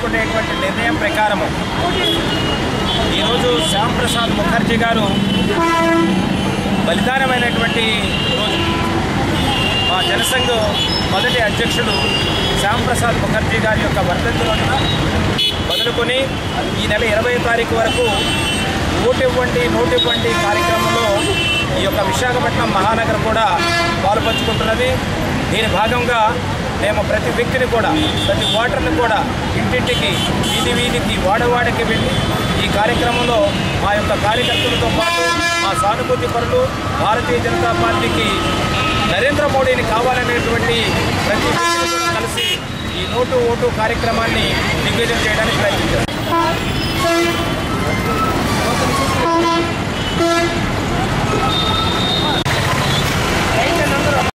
తీసుకునేటువంటి నిర్ణయం ప్రకారము ఈరోజు శ్యామ్ ముఖర్జీ గారు బలిదానమైనటువంటి రోజు మా జనసంఘ్ మొదటి అధ్యక్షుడు శ్యామ్ ప్రసాద్ ముఖర్జీ గారి యొక్క వర్ధంతి రోజున మొదలుకొని ఈ నెల ఇరవై తారీఖు వరకు ఓటివ్వండి నోటివ్వండి కార్యక్రమంలో ఈ యొక్క విశాఖపట్నం మహానగరం కూడా పాల్పంచుకుంటున్నది దీని భాగంగా మేము ప్రతి వ్యక్తిని కూడా ప్రతి ఓటర్ని కూడా ఇంటింటికి వీధి వీధికి వాడవాడకి వెళ్ళి ఈ కార్యక్రమంలో మా యొక్క కార్యకర్తలతో పాటు మా సానుభూతి పరులు భారతీయ జనతా పార్టీకి నరేంద్ర మోడీని కావాలనేటువంటి ప్రతి వ్యక్తిని కూడా కలిసి ఈ నోటు ఓటు కార్యక్రమాన్ని దిగ్విజయం చేయడానికి ప్రయత్నించారు